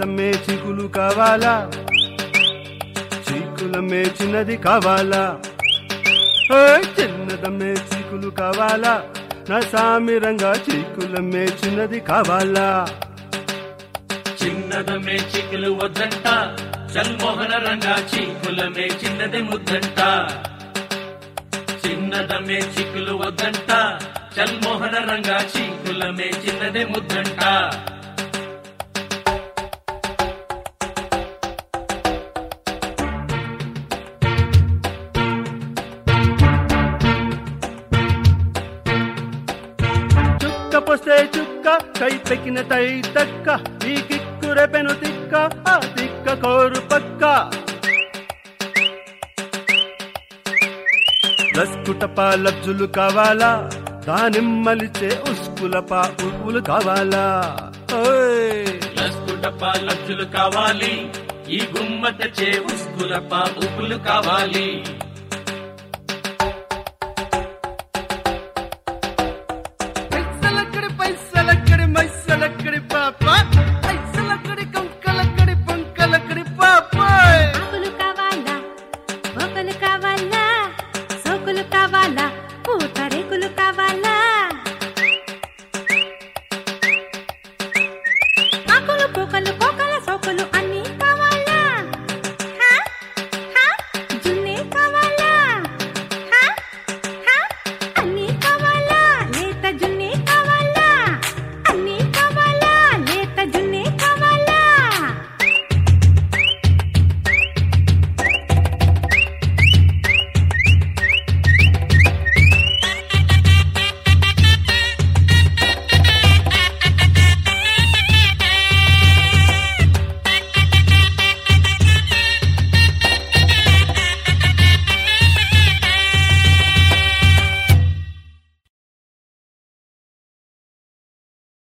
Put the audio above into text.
చిన్నదమ్మే చికులు కావాలా చీకులమ్మే చిన్నది కావాలా ఓయ్ చిన్నదమ్మే చీకులు కావాలా నా సామిరంగా చీకులమ్మే చిన్నది కావాలా చిన్నదమే చిక్కులు వద్దంట చల్మోహన రంగా చీకులమే చిన్నది ముద్దంట చిన్నదమే చిక్కులు వద్దంట చల్మోహన రంగా చీకులమే చిన్నది ముద్దంట చుక్క పొస్తే చుక్క కై పెకిన తై తక్క ఈ కిక్కురె పెను తిక్క ఆ తిక్క కోరు పక్క దస్కుటప లబ్జులు కావాలా దానిమ్మలిచే ఉస్కులప ఉప్పులు కావాలా ఓయ్ లస్కుటప్ప లబ్జులు కావాలి ఈ గుమ్మ తెచ్చే ఉస్కులప్ప ఉప్పులు కావాలి